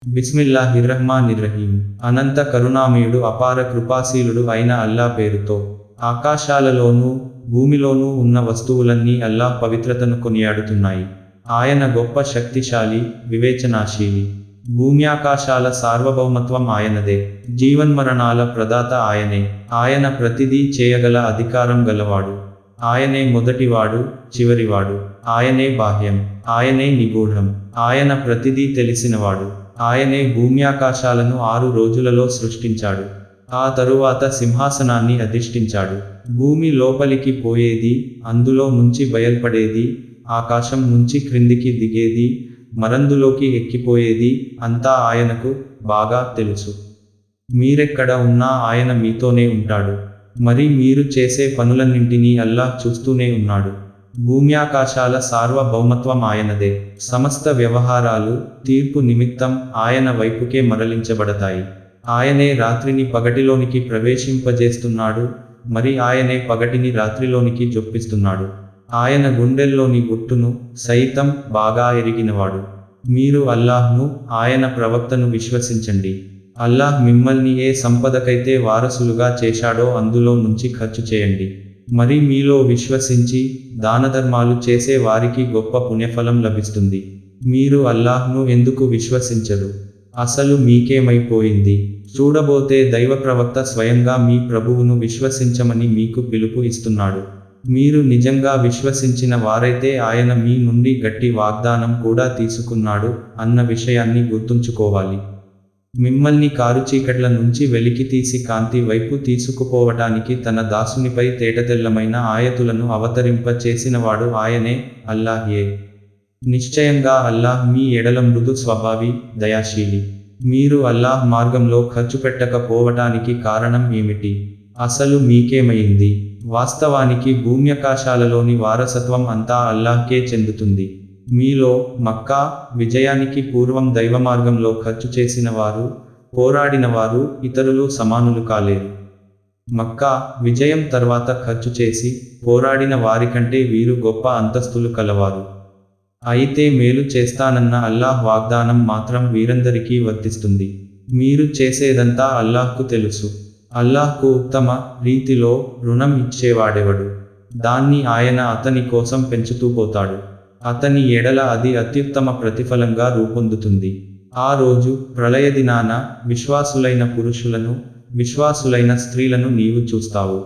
బిస్మిల్లాహిర్రహ్మానిర్రహీం అనంత కరుణామయుడు అపార కృపాశీలుడు అయిన అల్లా పేరుతో ఆకాశాలలోనూ భూమిలోనూ ఉన్న వస్తువులన్నీ అల్లాహ్ పవిత్రతను కొనియాడుతున్నాయి ఆయన గొప్ప శక్తిశాలి వివేచనాశీలి భూమ్యాకాశాల సార్వభౌమత్వం ఆయనదే జీవన్మరణాల ప్రదాత ఆయనే ఆయన ప్రతిదీ చేయగల అధికారం గలవాడు ఆయనే మొదటివాడు చివరివాడు ఆయనే బాహ్యం ఆయనే నిగూఢం ఆయన ప్రతిదీ తెలిసినవాడు ఆయనే భూమ్యాకాశాలను ఆరు రోజులలో సృష్టించాడు ఆ తరువాత సింహాసనాన్ని అధిష్ఠించాడు భూమి లోపలికి పోయేది అందులో నుంచి బయల్పడేది ఆకాశం నుంచి క్రిందికి దిగేది మరందులోకి ఎక్కిపోయేది అంతా ఆయనకు బాగా తెలుసు మీరెక్కడ ఉన్నా ఆయన మీతోనే ఉంటాడు మరి మీరు చేసే పనులన్నింటినీ అల్లాహ్ చూస్తూనే ఉన్నాడు భూమ్యాకాశాల సార్వభౌమత్వం ఆయనదే సమస్త వ్యవహారాలు తీర్పు నిమిత్తం ఆయన వైపుకే మరలించబడతాయి ఆయనే రాత్రిని పగటిలోనికి ప్రవేశింపజేస్తున్నాడు మరి ఆయనే పగటిని రాత్రిలోనికి జొప్పిస్తున్నాడు ఆయన గుండెల్లోని గుట్టును సైతం బాగా ఎరిగినవాడు మీరు అల్లాహ్ను ఆయన ప్రవక్తను విశ్వసించండి అల్లాహ్ మిమ్మల్ని ఏ సంపదకైతే వారసులుగా చేశాడో అందులో నుంచి ఖర్చు చేయండి మరి మీలో విశ్వసించి దానధర్మాలు చేసే వారికి గొప్ప పుణ్యఫలం లభిస్తుంది మీరు అల్లాహ్ను ఎందుకు విశ్వసించరు అసలు మీకేమైపోయింది చూడబోతే దైవ ప్రవక్త స్వయంగా మీ ప్రభువును విశ్వసించమని మీకు పిలుపు ఇస్తున్నాడు మీరు నిజంగా విశ్వసించిన వారైతే ఆయన మీ నుండి గట్టి వాగ్దానం కూడా తీసుకున్నాడు అన్న విషయాన్ని గుర్తుంచుకోవాలి మిమ్మల్ని కారుచీకట్ల నుంచి వెలికి తీసి కాంతి వైపు తీసుకుపోవటానికి తన దాసునిపై తేటతెల్లమైన ఆయతులను అవతరింప చేసినవాడు ఆయనే అల్లాహ్యే నిశ్చయంగా అల్లాహ్ మీ ఎడల మృదు స్వభావి దయాశీలి మీరు అల్లాహ్ మార్గంలో ఖర్చు పెట్టకపోవటానికి కారణం ఏమిటి అసలు మీకేమైంది వాస్తవానికి భూమ్యకాశాలలోని వారసత్వం అంతా అల్లాహ్కే చెందుతుంది మీలో మక్కా విజయానికి పూర్వం దైవ మార్గంలో ఖర్చు చేసిన వారు పోరాడిన వారు ఇతరులు సమానులు కాలేరు మక్కా విజయం తర్వాత ఖర్చు చేసి పోరాడిన వారికంటే వీరు గొప్ప అంతస్తులు కలవారు అయితే మేలు చేస్తానన్న అల్లాహ్ వాగ్దానం మాత్రం వీరందరికీ వర్తిస్తుంది మీరు చేసేదంతా అల్లాహ్కు తెలుసు అల్లాహ్కు ఉత్తమ రీతిలో రుణం ఇచ్చేవాడెవడు దాన్ని ఆయన అతని కోసం పెంచుతూ పోతాడు అతని ఎడల అది అత్యుత్తమ ప్రతిఫలంగా రూపొందుతుంది ఆ రోజు ప్రళయ దినాన విశ్వాసులైన పురుషులను విశ్వాసులైన స్త్రీలను నీవు చూస్తావు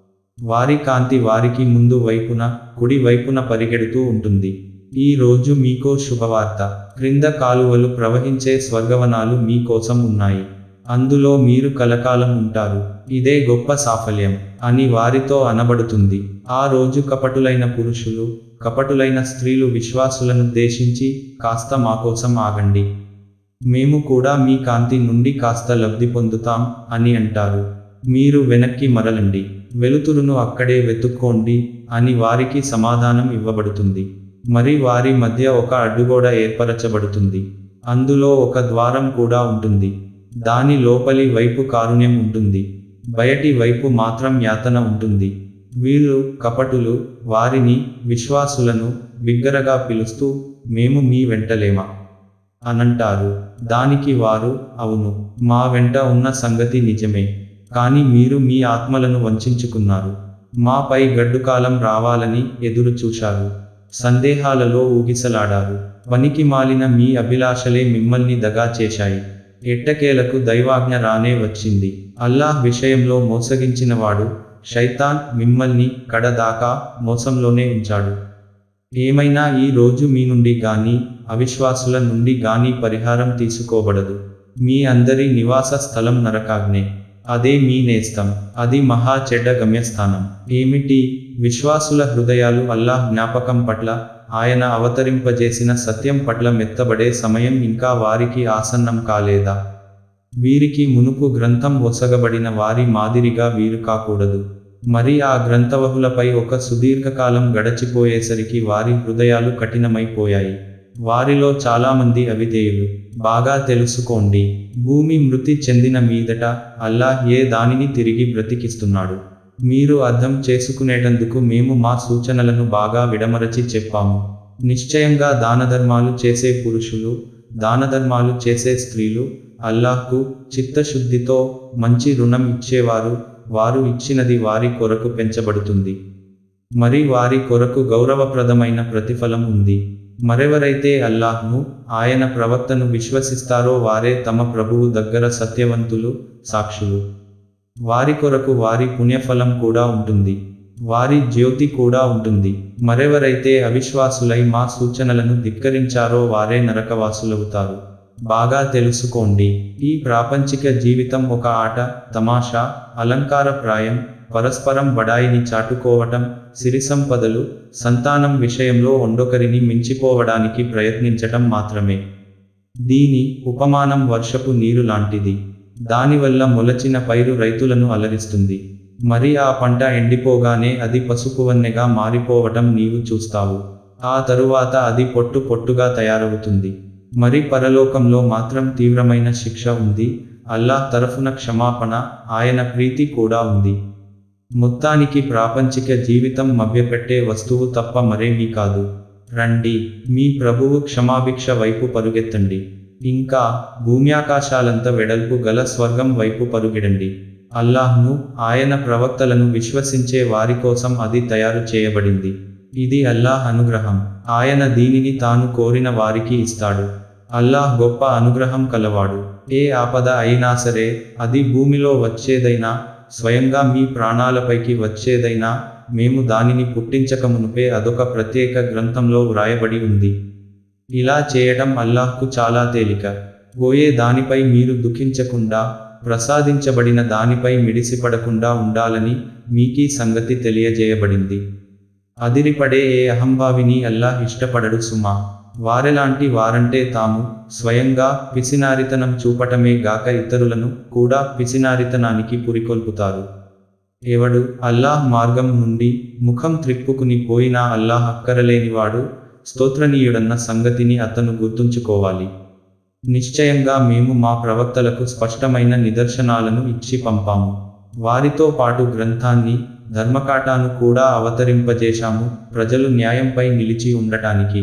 వారి కాంతి వారికి ముందు వైపున కుడి వైపున పరిగెడుతూ ఉంటుంది ఈ రోజు మీకో శుభవార్త క్రింద కాలువలు ప్రవహించే స్వర్గవనాలు మీకోసం ఉన్నాయి అందులో మీరు కలకాలం ఉంటారు ఇదే గొప్ప సాఫల్యం అని వారితో అనబడుతుంది ఆ రోజు కపటులైన పురుషులు కపటులైన స్త్రీలు విశ్వాసులను దేశించి కాస్త మాకోసం ఆగండి మేము కూడా మీ కాంతి నుండి కాస్త లబ్ధి పొందుతాం అని అంటారు మీరు వెనక్కి మరలండి వెలుతురును అక్కడే వెతుక్కోండి అని వారికి సమాధానం ఇవ్వబడుతుంది మరి వారి మధ్య ఒక అడ్డుగోడ ఏర్పరచబడుతుంది అందులో ఒక ద్వారం కూడా ఉంటుంది దాని లోపలి వైపు కారుణ్యం ఉంటుంది బయటి వైపు మాత్రం యాతన ఉంటుంది వీళ్ళు కపటులు వారిని విశ్వాసులను బిగ్గరగా పిలుస్తూ మేము మీ వెంటలేమా అనంటారు దానికి వారు అవును మా వెంట ఉన్న సంగతి నిజమే కానీ మీరు మీ ఆత్మలను వంచుకున్నారు మాపై గడ్డుకాలం రావాలని ఎదురు చూశారు సందేహాలలో ఊగిసలాడారు పనికి మాలిన మీ అభిలాషలే మిమ్మల్ని దగా చేశాయి ఎట్టకేలకు దైవాజ్ఞ రానే వచ్చింది అల్లాహ్ విషయంలో మోసగించినవాడు శైతాన్ మిమ్మల్ని కడదాకా మోసంలోనే ఉంచాడు ఏమైనా ఈ రోజు మీ నుండి గాని అవిశ్వాసుల నుండి గాని పరిహారం తీసుకోబడదు మీ అందరి నివాస స్థలం నరకాగ్నే అదే మీ నేస్తం అది మహా చెడ్డ గమ్యస్థానం ఏమిటి విశ్వాసుల హృదయాలు అల్లాహ్ జ్ఞాపకం పట్ల ఆయన అవతరింపజేసిన సత్యం పట్ల మెత్తబడే సమయం ఇంకా వారికి ఆసన్నం కాలేదా వీరికి మునుపు గ్రంథం ఒసగబడిన వారి మాదిరిగా వీరు కాకూడదు మరి ఆ గ్రంథవహులపై ఒక సుదీర్ఘకాలం గడచిపోయేసరికి వారి హృదయాలు కఠినమైపోయాయి వారిలో చాలామంది అవిధేయులు బాగా తెలుసుకోండి భూమి మృతి చెందిన మీదట అల్లాహ్ ఏ దానిని తిరిగి బ్రతికిస్తున్నాడు మీరు అర్థం చేసుకునేటందుకు మేము మా సూచనలను బాగా విడమరచి చెప్పాము నిశ్చయంగా దానధర్మాలు చేసే పురుషులు దానధర్మాలు చేసే స్త్రీలు అల్లాహ్కు చిత్తశుద్ధితో మంచి రుణం ఇచ్చేవారు వారు ఇచ్చినది వారి కొరకు పెంచబడుతుంది మరి వారి కొరకు గౌరవప్రదమైన ప్రతిఫలం ఉంది మరెవరైతే అల్లాహ్ను ఆయన ప్రవక్తను విశ్వసిస్తారో వారే తమ ప్రభువు దగ్గర సత్యవంతులు సాక్షులు వారి కొరకు వారి పుణ్యఫలం కూడా ఉంటుంది వారి జ్యోతి కూడా ఉంటుంది మరెవరైతే అవిశ్వాసులై మా సూచనలను ధిక్కరించారో వారే నరకవాసులవుతారు బాగా తెలుసుకోండి ఈ ప్రాపంచిక జీవితం ఒక ఆట తమాషా అలంకారప్రాయం పరస్పరం బడాయిని చాటుకోవటం సిరి సంపదలు సంతానం విషయంలో ఒండొకరిని మించిపోవడానికి ప్రయత్నించటం మాత్రమే దీని ఉపమానం వర్షపు నీరు లాంటిది దానివల్ల మొలచిన పైరు రైతులను అలరిస్తుంది మరి ఆ పంట ఎండిపోగానే అది పసుపువన్నెగా మారిపోవటం నీవు చూస్తావు ఆ తరువాత అది పొట్టు పొట్టుగా తయారవుతుంది మరి పరలోకంలో మాత్రం తీవ్రమైన శిక్ష ఉంది అల్లాహ్ తరఫున క్షమాపణ ఆయన ప్రీతి కూడా ఉంది మొత్తానికి ప్రాపంచిక జీవితం మభ్యపెట్టే వస్తువు తప్ప మరేమీ కాదు రండి మీ ప్రభువు క్షమాభిక్ష వైపు పరుగెత్తండి ఇంకా భూమ్యాకాశాలంత వెడల్పు గల స్వర్గం వైపు పరుగిడండి అల్లాహ్ను ఆయన ప్రవక్తలను విశ్వసించే వారి కోసం అది తయారు చేయబడింది ఇది అల్లాహ్ అనుగ్రహం ఆయన దీనిని తాను కోరిన వారికి ఇస్తాడు అల్లాహ్ గొప్ప అనుగ్రహం కలవాడు ఏ ఆపద అయినా సరే అది భూమిలో వచ్చేదైనా స్వయంగా మీ ప్రాణాలపైకి వచ్చేదైనా మేము దానిని పుట్టించకమునుపే అదొక ప్రత్యేక గ్రంథంలో వ్రాయబడి ఉంది ఇలా చేయటం అల్లాహ్కు చాలా తేలిక పోయే దానిపై మీరు దుఃఖించకుండా ప్రసాదించబడిన దానిపై మిడిసిపడకుండా ఉండాలని మీకీ సంగతి తెలియజేయబడింది అదిరిపడే ఏ అహంభావిని అల్లాహ్ ఇష్టపడడు సుమా వారెలాంటి వారంటే తాము స్వయంగా పిసినారితనం చూపటమే గాక ఇతరులను కూడా పిసినారితనానికి పురికొల్పుతారు ఎవడు అల్లాహ్ మార్గం నుండి ముఖం త్రిప్పుకుని పోయినా అల్లాహ్ అక్కరలేనివాడు స్తోత్రనీయుడన్న సంగతిని అతను గుర్తుంచుకోవాలి నిశ్చయంగా మేము మా ప్రవక్తలకు స్పష్టమైన నిదర్శనాలను ఇచ్చి పంపాము వారితో పాటు గ్రంథాన్ని ధర్మకాటాను కూడా అవతరింపజేశాము ప్రజలు న్యాయంపై నిలిచి ఉండటానికి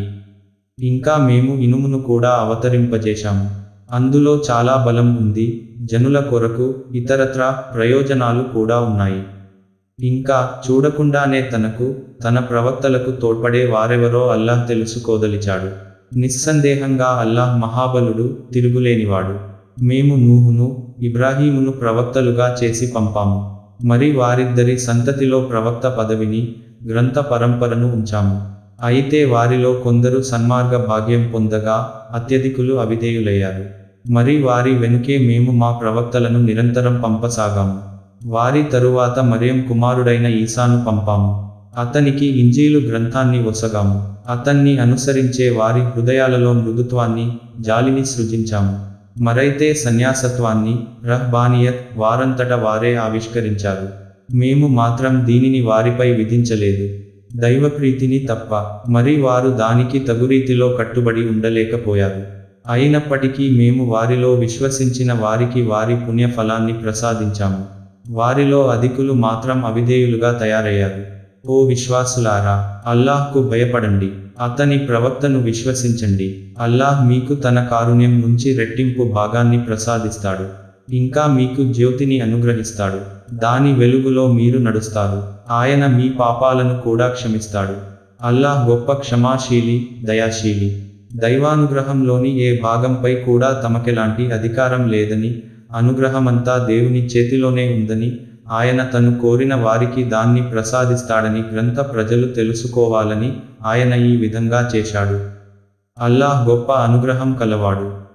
ఇంకా మేము ఇనుమును కూడా అవతరింపజేశాము అందులో చాలా బలం ఉంది జనుల కొరకు ఇతరత్రా ప్రయోజనాలు కూడా ఉన్నాయి ఇంకా చూడకుండానే తనకు తన ప్రవక్తలకు తోడ్పడే వారెవరో అల్లాహ్ తెలుసుకోదలిచాడు నిస్సందేహంగా అల్లాహ్ మహాబలుడు తిరుగులేనివాడు మేము నూహును ఇబ్రాహీమును ప్రవక్తలుగా చేసి పంపాము మరి వారిద్దరి సంతతిలో ప్రవక్త పదవిని గ్రంథ పరంపరను ఉంచాము అయితే వారిలో కొందరు సన్మార్గ భాగ్యం పొందగా అత్యధికులు అవిధేయులయ్యారు మరి వారి వెనుకే మేము మా ప్రవక్తలను నిరంతరం పంపసాగాము వారి తరువాత మరియం కుమారుడైన ఈసాను పంపాము అతనికి ఇంజీలు గ్రంథాన్ని ఒసగాము అతన్ని అనుసరించే వారి హృదయాలలో మృదుత్వాన్ని జాలిని సృజించాము మరైతే సన్యాసత్వాన్ని రహ్బానియత్ వారంతట వారే ఆవిష్కరించారు మేము మాత్రం దీనిని వారిపై విధించలేదు దైవప్రీతిని తప్ప మరి వారు దానికి తగురీతిలో కట్టుబడి ఉండలేకపోయారు అయినప్పటికీ మేము వారిలో విశ్వసించిన వారికి వారి పుణ్యఫలాన్ని ప్రసాదించాము వారిలో అధికులు మాత్రం అవిధేయులుగా తయారయ్యారు ఓ విశ్వాసులారా అల్లాహ్కు భయపడండి అతని ప్రవక్తను విశ్వసించండి అల్లాహ్ మీకు తన కారుణ్యం నుంచి రెట్టింపు భాగాన్ని ప్రసాదిస్తాడు ఇంకా మీకు జ్యోతిని అనుగ్రహిస్తాడు దాని వెలుగులో మీరు నడుస్తారు ఆయన మీ పాపాలను కూడా క్షమిస్తాడు అల్లాహ్ గొప్ప క్షమాశీలి దయాశీలి దైవానుగ్రహంలోని ఏ భాగంపై కూడా తమకెలాంటి అధికారం లేదని అనుగ్రహమంతా దేవుని చేతిలోనే ఉందని ఆయన తను కోరిన వారికి దాన్ని ప్రసాదిస్తాడని గ్రంథ ప్రజలు తెలుసుకోవాలని ఆయన ఈ విధంగా చేశాడు అల్లాహ్ గొప్ప అనుగ్రహం కలవాడు